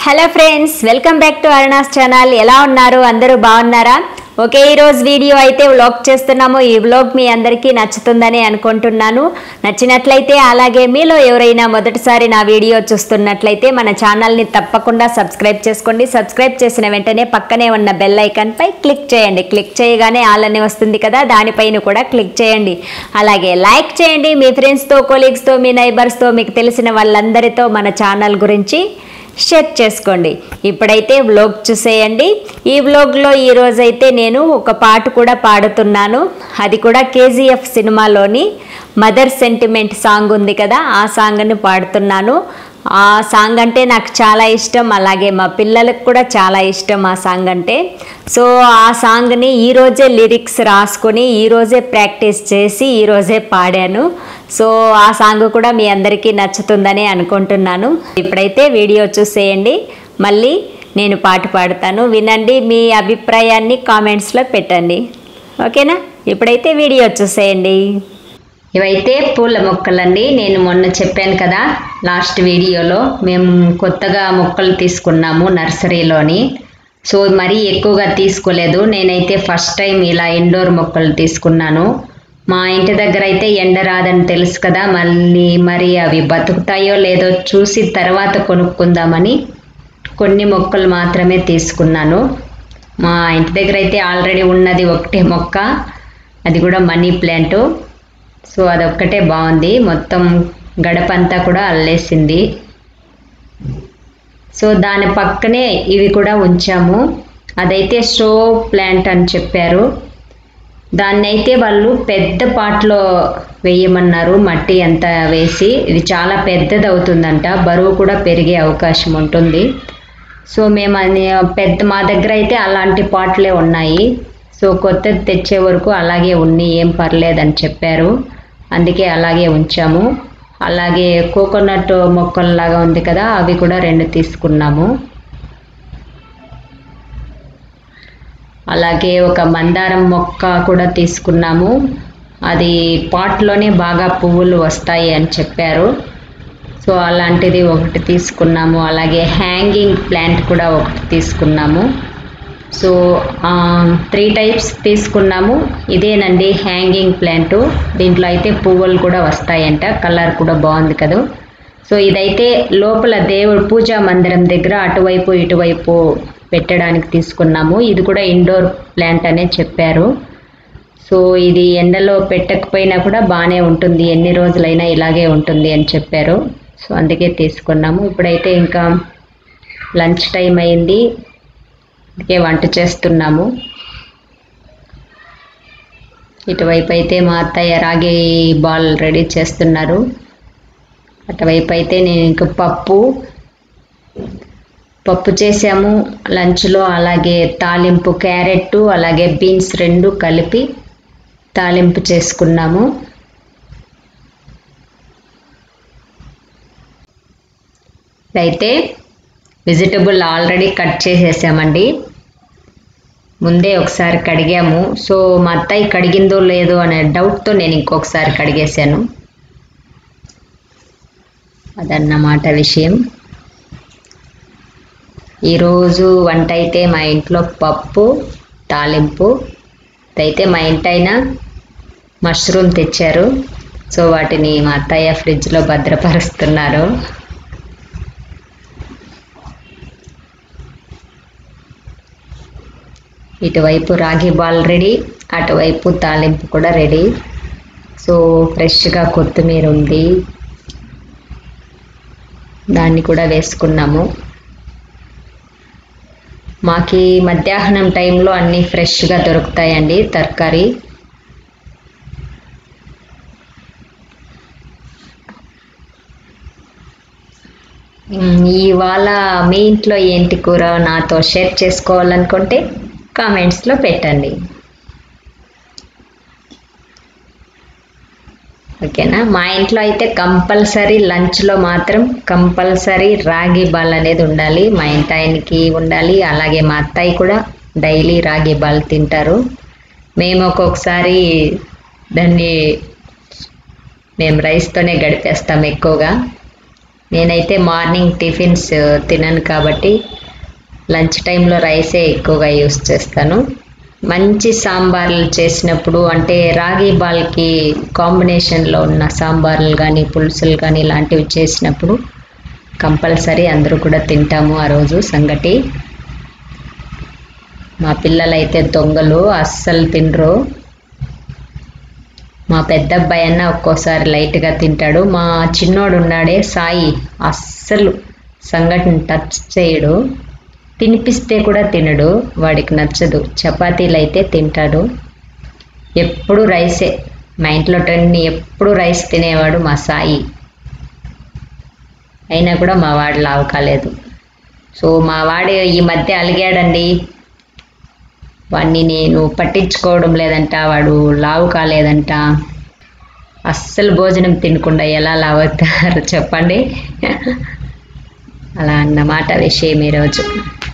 hello friends welcome back to Aruna's channel ఎలా ఉన్నారు అందరూ బాగున్నారా ఓకే ఈరోజు వీడియో అయితే వ్లాగ్ చేస్తున్నాము ఈ వ్లాగ్ మీ అందరికీ నచ్చుతుందని అనుకుంటున్నాను నచ్చినట్లయితే అలాగే మీలో ఎవరైనా మొదటిసారి నా వీడియో చూస్తున్నట్లయితే మన ఛానల్ని తప్పకుండా సబ్స్క్రైబ్ చేసుకోండి సబ్స్క్రైబ్ చేసిన వెంటనే పక్కనే ఉన్న బెల్ ఐకాన్ పై క్లిక్ చేయండి క్లిక్ చేయగానే ఆల్ అని వస్తుంది కదా దానిపైన కూడా క్లిక్ చేయండి అలాగే లైక్ చేయండి మీ ఫ్రెండ్స్తో కొలీగ్స్తో మీ నైబర్స్తో మీకు తెలిసిన వాళ్ళందరితో మన ఛానల్ గురించి షేర్ చేసుకోండి ఇప్పుడైతే వ్లోగ్ చూసేయండి ఈ వ్లోగ్లో ఈరోజైతే నేను ఒక పాట కూడా పాడుతున్నాను అది కూడా కేజీఎఫ్ సినిమాలోని మదర్ సెంటిమెంట్ సాంగ్ ఉంది కదా ఆ సాంగ్ని పాడుతున్నాను ఆ సాంగ్ అంటే నాకు చాలా ఇష్టం అలాగే మా పిల్లలకు కూడా చాలా ఇష్టం ఆ సాంగ్ అంటే సో ఆ సాంగ్ని ఈరోజే లిరిక్స్ రాసుకొని ఈరోజే ప్రాక్టీస్ చేసి ఈరోజే పాడాను సో ఆ సాంగ్ కూడా మీ అందరికీ నచ్చుతుందని అనుకుంటున్నాను ఇప్పుడైతే వీడియో చూసేయండి మళ్ళీ నేను పాట పాడతాను వినండి మీ అభిప్రాయాన్ని కామెంట్స్లో పెట్టండి ఓకేనా ఇప్పుడైతే వీడియో చూసేయండి ఇవైతే పూల మొక్కలండి నేను మొన్న చెప్పాను కదా లాస్ట్ వీడియోలో మేము కొత్తగా మొక్కలు తీసుకున్నాము నర్సరీలోని సో మరీ ఎక్కువగా తీసుకోలేదు నేనైతే ఫస్ట్ టైం ఇలా ఇండోర్ మొక్కలు తీసుకున్నాను మా ఇంటి దగ్గర అయితే ఎండ రాదని తెలుసు కదా మళ్ళీ మరి అవి బతుకుతాయో లేదో చూసి తర్వాత కొనుక్కుందామని కొన్ని మొక్కలు మాత్రమే తీసుకున్నాను మా ఇంటి దగ్గర అయితే ఆల్రెడీ ఉన్నది ఒకటే మొక్క అది కూడా మనీ ప్లాంటు సో అదొక్కటే బాగుంది మొత్తం గడపంతా కూడా అల్లేసింది సో దాని పక్కనే ఇవి కూడా ఉంచాము అదైతే షో ప్లాంట్ అని చెప్పారు దాన్ని అయితే వాళ్ళు పెద్ద పాట్లో వేయమన్నారు మట్టి అంతా వేసి ఇది చాలా పెద్దది అవుతుందంట బరువు కూడా పెరిగే అవకాశం ఉంటుంది సో మేము అది పెద్ద మా దగ్గర అయితే అలాంటి పాటలే ఉన్నాయి సో కొత్తది తెచ్చే వరకు అలాగే ఉన్ని ఏం పర్లేదని చెప్పారు అందుకే అలాగే ఉంచాము అలాగే కోకోనట్ మొక్కల్లాగా ఉంది కదా అవి కూడా రెండు తీసుకున్నాము అలాగే ఒక మందారం మొక్క కూడా తీసుకున్నాము అది పాట్లోనే బాగా పువ్వులు వస్తాయి అని చెప్పారు సో అలాంటిది ఒకటి తీసుకున్నాము అలాగే హ్యాంగింగ్ ప్లాంట్ కూడా ఒకటి తీసుకున్నాము సో త్రీ టైప్స్ తీసుకున్నాము ఇదేనండి హ్యాంగింగ్ ప్లాంట్ దీంట్లో అయితే పువ్వులు కూడా వస్తాయంట కలర్ కూడా బాగుంది కదా సో ఇదైతే లోపల దేవుడు పూజా మందిరం దగ్గర అటువైపు ఇటువైపు పెట్టడానికి తీసుకున్నాము ఇది కూడా ఇండోర్ ప్లాంట్ అనే చెప్పారు సో ఇది ఎండలో పెట్టకపోయినా కూడా బాగానే ఉంటుంది ఎన్ని రోజులైనా ఇలాగే ఉంటుంది అని చెప్పారు సో అందుకే తీసుకున్నాము ఇప్పుడైతే ఇంకా లంచ్ టైం అయింది అందుకే వంట చేస్తున్నాము ఇటువైపు అయితే మా అత్తయ్య రాగి బాల్ రెడీ చేస్తున్నారు అటువైపు అయితే నేను ఇంక పప్పు పప్పు చేసాము లంచ్లో అలాగే తాలింపు క్యారెట్ అలాగే బీన్స్ రెండు కలిపి తాలింపు చేసుకున్నాము అయితే వెజిటబుల్ ఆల్రెడీ కట్ చేసేసామండి ముందే ఒకసారి కడిగాము సో మా అత్తయ్య కడిగిందో లేదో అనే డౌట్తో నేను ఇంకొకసారి కడిగేశాను అదన్నమాట విషయం ఈరోజు వంట అయితే మా ఇంట్లో పప్పు తాలింపు అయితే మా ఇంటైనా మష్రూమ్ తెచ్చారు సో వాటిని మా అత్తయ్య ఫ్రిడ్జ్లో భద్రపరుస్తున్నారు ఇటువైపు రాగి బాల్ రెడీ అటువైపు తాలింపు కూడా రెడీ సో ఫ్రెష్గా కొత్తిమీర ఉంది దాన్ని కూడా వేసుకున్నాము మాకి మధ్యాహ్నం టైంలో అన్నీ ఫ్రెష్గా దొరుకుతాయండి తరకారీ ఇవాళ మీ ఇంట్లో ఏంటి కూర నాతో షేర్ చేసుకోవాలనుకుంటే కామెంట్స్లో పెట్టండి ఓకేనా మా ఇంట్లో అయితే కంపల్సరీ లంచ్లో మాత్రం కంపల్సరీ రాగి బాల్ అనేది ఉండాలి మా ఇంటి ఆయనకి ఉండాలి అలాగే మా అత్తయ్య కూడా డైలీ రాగి బాల్ తింటారు మేము ఒక్కొక్కసారి దాన్ని మేము రైస్తోనే గడిపేస్తాం ఎక్కువగా నేనైతే మార్నింగ్ టిఫిన్స్ తినను కాబట్టి లంచ్ టైంలో రైసే ఎక్కువగా యూస్ చేస్తాను మంచి సాంబార్లు చేసినప్పుడు అంటే రాగి బాల్కి కాంబినేషన్లో ఉన్న సాంబార్లు కానీ పులుసులు కానీ ఇలాంటివి చేసినప్పుడు కంపల్సరీ అందరూ కూడా తింటాము ఆ రోజు సంగటి మా పిల్లలైతే దొంగలు అస్సలు తినరు మా పెద్ద అబ్బాయి అన్న ఒక్కోసారి లైట్గా తింటాడు మా చిన్నోడు ఉన్నాడే సాయి అస్సలు సంగటిని టచ్ చేయడు తినిపిస్తే కూడా తినడు వాడికి నచ్చదు చపాతీలు అయితే తింటాడు ఎప్పుడు రైసే మా ఇంట్లో టన్ని ఎప్పుడు రైస్ తినేవాడు మా సాయి అయినా కూడా మా వాడు లావు కాలేదు సో మా వాడు ఈ మధ్య అలిగాడండి వాడిని నేను పట్టించుకోవడం లేదంట వాడు లావు కాలేదంట అస్సలు భోజనం తినకుండా ఎలా లావు అవుతారు చెప్పండి అలా అన్నమాట విషయం ఈరోజు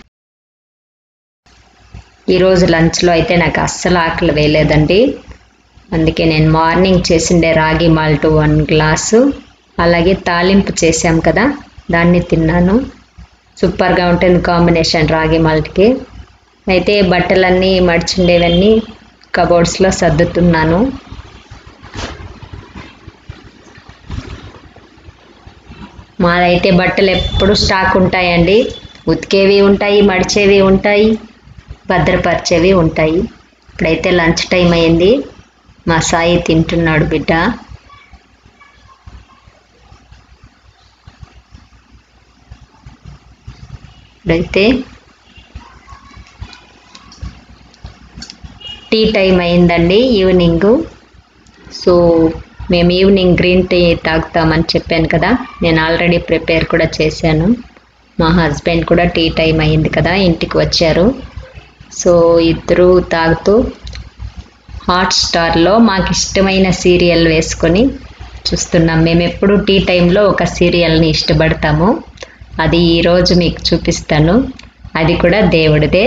ఈరోజు లంచ్లో అయితే నాకు అస్సలు ఆకలి వేయలేదండి అందుకే నేను మార్నింగ్ చేసిండే రాగి మాల్ట్ వన్ గ్లాసు అలాగే తాలింపు చేసాం కదా దాన్ని తిన్నాను సూపర్గా ఉంటుంది కాంబినేషన్ రాగి మాల్ట్కి అయితే బట్టలన్నీ మడిచిండేవన్నీ కబోర్డ్స్లో సర్దుతున్నాను మాదైతే బట్టలు ఎప్పుడు స్టాక్ ఉంటాయండి ఉతికేవి ఉంటాయి మడిచేవి ఉంటాయి భద్రపరిచేవి ఉంటాయి ఇప్పుడైతే లంచ్ టైం అయింది మా సాయి తింటున్నాడు బిడ్డ ఇప్పుడైతే టీ టైం అయిందండి ఈవినింగ్ సో మేము ఈవినింగ్ గ్రీన్ టీ తాగుతామని చెప్పాను కదా నేను ఆల్రెడీ ప్రిపేర్ కూడా చేశాను మా హస్బెండ్ కూడా టీ టైం అయింది కదా ఇంటికి వచ్చారు సో ఇద్దరు తాగుతూ హాట్ స్టార్లో మాకు ఇష్టమైన సీరియల్ వేసుకొని చూస్తున్నాం మేము ఎప్పుడు టీ టైంలో ఒక సీరియల్ని ఇష్టపడతాము అది ఈరోజు మీకు చూపిస్తాను అది కూడా దేవుడిదే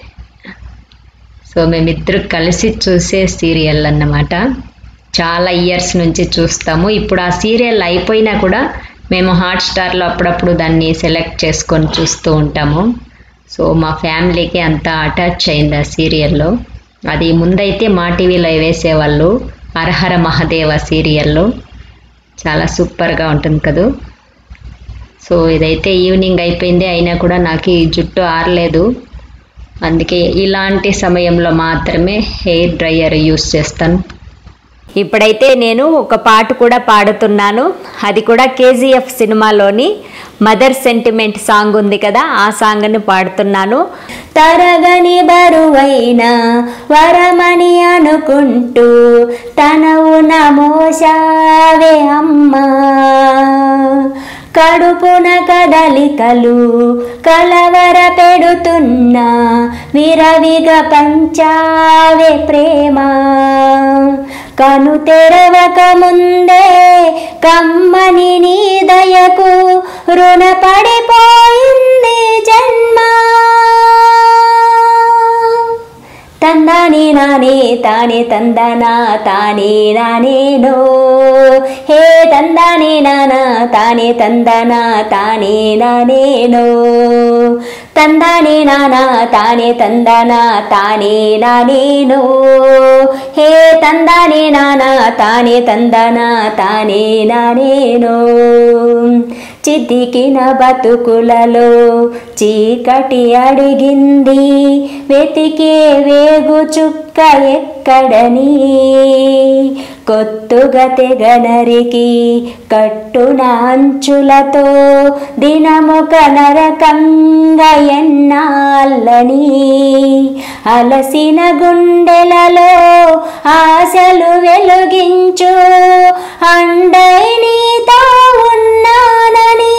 సో మేమిద్దరు కలిసి చూసే సీరియల్ అన్నమాట చాలా ఇయర్స్ నుంచి చూస్తాము ఇప్పుడు ఆ సీరియల్ అయిపోయినా కూడా మేము హాట్ స్టార్లో అప్పుడప్పుడు దాన్ని సెలెక్ట్ చేసుకొని చూస్తూ ఉంటాము సో మా ఫ్యామిలీకి అంత అటాచ్ అయింది ఆ సీరియల్లో అది ముందైతే మా టీవీలో వేసేవాళ్ళు హరహర మహాదేవ సీరియల్లో చాలా సూపర్గా ఉంటుంది కదూ సో ఇదైతే ఈవినింగ్ అయిపోయింది అయినా కూడా నాకు ఈ జుట్టు ఆరలేదు అందుకే ఇలాంటి సమయంలో మాత్రమే హెయిర్ డ్రయర్ యూస్ చేస్తాను ఇప్పుడైతే నేను ఒక పాట కూడా పాడుతున్నాను అది కూడా కేజీఎఫ్ సినిమాలోని మదర్ సెంటిమెంట్ సాంగ్ ఉంది కదా ఆ సాంగ్ని పాడుతున్నాను తరగని బరువైన వరమని అనుకుంటూ తనవు నమోషావే అమ్మా కడుపున కదలికలు కలవర పెడుతున్నా విరవిగ పంచావే ప్రేమ కను తెరవక ముందే కమ్మని నీ దయకు రుణపడిపోయింది జన్మ తందాని నానే తానే తందనా తానే నానేనో హే తందాని నానా తానే తందనా తానే నానేనో తందానే నానా తానే తందనా తానే నానేనో హే తందానే నానా తానే తందనా తానే నానేనో చితికిన బతుకులలో చీకటి అడిగింది వెతికే వేగు చుక్క ఎక్కడని కొత్తుగా తెగనరికి కట్టున అంచులతో దినముక నరకంగా ఎన్నాళ్ళని అలసిన గుండెలలో ఆశలు వెలుగించు అండై నీతో ఉన్నానని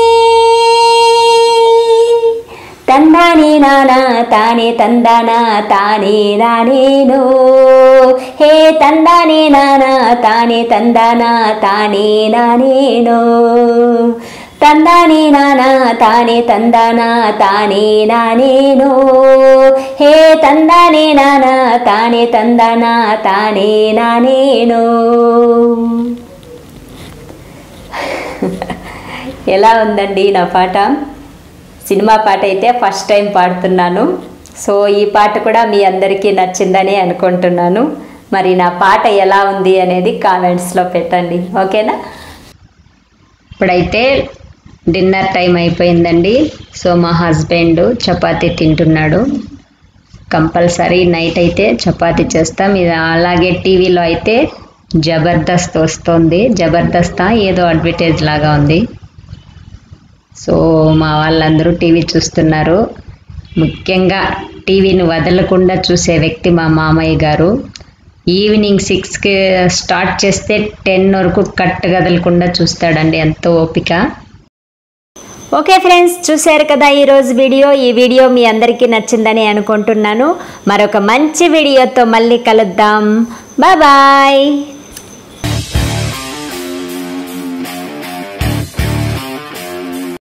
తందాని నానా తానే తందానా తానే నానేనో హే తందానే నానా తానే తందానా తానే నానేనో తందానే నానా తానే తందానా తానే నానేనో హే తందానే నానా తానే తందానా తానే నానేనో ఎలా ఉందండి నా పాట సినిమా పాట అయితే ఫస్ట్ టైం పాడుతున్నాను సో ఈ పాట కూడా మీ అందరికీ నచ్చిందని అనుకుంటున్నాను మరి నా పాట ఎలా ఉంది అనేది కామెంట్స్లో పెట్టండి ఓకేనా ఇప్పుడైతే డిన్నర్ టైం అయిపోయిందండి సో మా హస్బెండ్ చపాతీ తింటున్నాడు కంపల్సరీ నైట్ అయితే చపాతీ చేస్తాం ఇది అలాగే టీవీలో అయితే జబర్దస్త్ వస్తుంది జబర్దస్త్ ఏదో అడ్వర్టైజ్ లాగా ఉంది సో మా వాళ్ళందరూ టీవీ చూస్తున్నారు ముఖ్యంగా టీవీని వదలకుండా చూసే వ్యక్తి మా మామయ్య గారు ఈవినింగ్ సిక్స్కి స్టార్ట్ చేస్తే టెన్ వరకు కట్టు కదలకుండా చూస్తాడండి ఎంతో ఓపిక ఓకే ఫ్రెండ్స్ చూశారు కదా ఈరోజు వీడియో ఈ వీడియో మీ అందరికీ నచ్చిందని అనుకుంటున్నాను మరొక మంచి వీడియోతో మళ్ళీ కలుద్దాం బాయ్